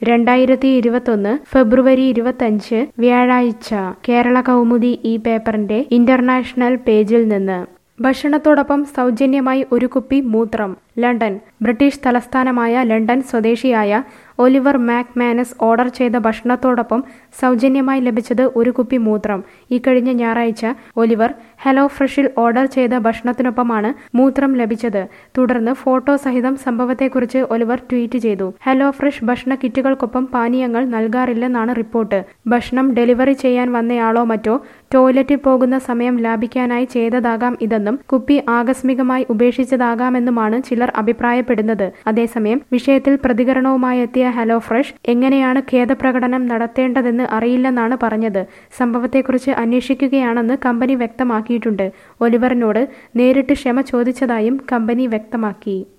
രണ്ടായിരത്തി ഇരുപത്തൊന്ന് ഫെബ്രുവരി ഇരുപത്തഞ്ച് വ്യാഴാഴ്ച കേരള കൗമുദി ഈ പേപ്പറിന്റെ ഇന്റർനാഷണൽ പേജിൽ നിന്ന് ഭക്ഷണത്തോടൊപ്പം സൗജന്യമായി ഒരു കുപ്പി മൂത്രം ലണ്ടൻ ബ്രിട്ടീഷ് തലസ്ഥാനമായ ലണ്ടൻ സ്വദേശിയായ ഒലിവർ മാക് മാനസ് ഓർഡർ ചെയ്ത ഭക്ഷണത്തോടൊപ്പം സൗജന്യമായി ലഭിച്ചത് ഒരു കുപ്പി മൂത്രം ഇക്കഴിഞ്ഞ ഞായറാഴ്ച ഒലിവർ ഹലോ ഫ്രഷിൽ ഓർഡർ ചെയ്ത ഭക്ഷണത്തിനൊപ്പമാണ് മൂത്രം ലഭിച്ചത് തുടർന്ന് ഫോട്ടോ സഹിതം സംഭവത്തെക്കുറിച്ച് ഒലിവർ ട്വീറ്റ് ചെയ്തു ഹലോ ഫ്രഷ് ഭക്ഷണ കിറ്റുകൾക്കൊപ്പം പാനീയങ്ങൾ നൽകാറില്ലെന്നാണ് റിപ്പോർട്ട് ഭക്ഷണം ഡെലിവറി ചെയ്യാൻ വന്നയാളോ മറ്റോ ടോയ്ലറ്റിൽ പോകുന്ന സമയം ലാഭിക്കാനായി ചെയ്തതാകാം ഇതെന്നും കുപ്പി ആകസ്മികമായി ഉപേക്ഷിച്ചതാകാമെന്നുമാണ് ചിലർ അഭിപ്രായപ്പെടുന്നത് അതേസമയം വിഷയത്തിൽ പ്രതികരണവുമായി എത്തിയ ഹലോ ഫ്രഷ് എങ്ങനെയാണ് ഖേദപ്രകടനം നടത്തേണ്ടതെന്ന് അറിയില്ലെന്നാണ് പറഞ്ഞത് സംഭവത്തെക്കുറിച്ച് അന്വേഷിക്കുകയാണെന്ന് കമ്പനി വ്യക്തമാക്കിയിട്ടുണ്ട് ഒലിവറിനോട് നേരിട്ട് ക്ഷമ ചോദിച്ചതായും കമ്പനി വ്യക്തമാക്കി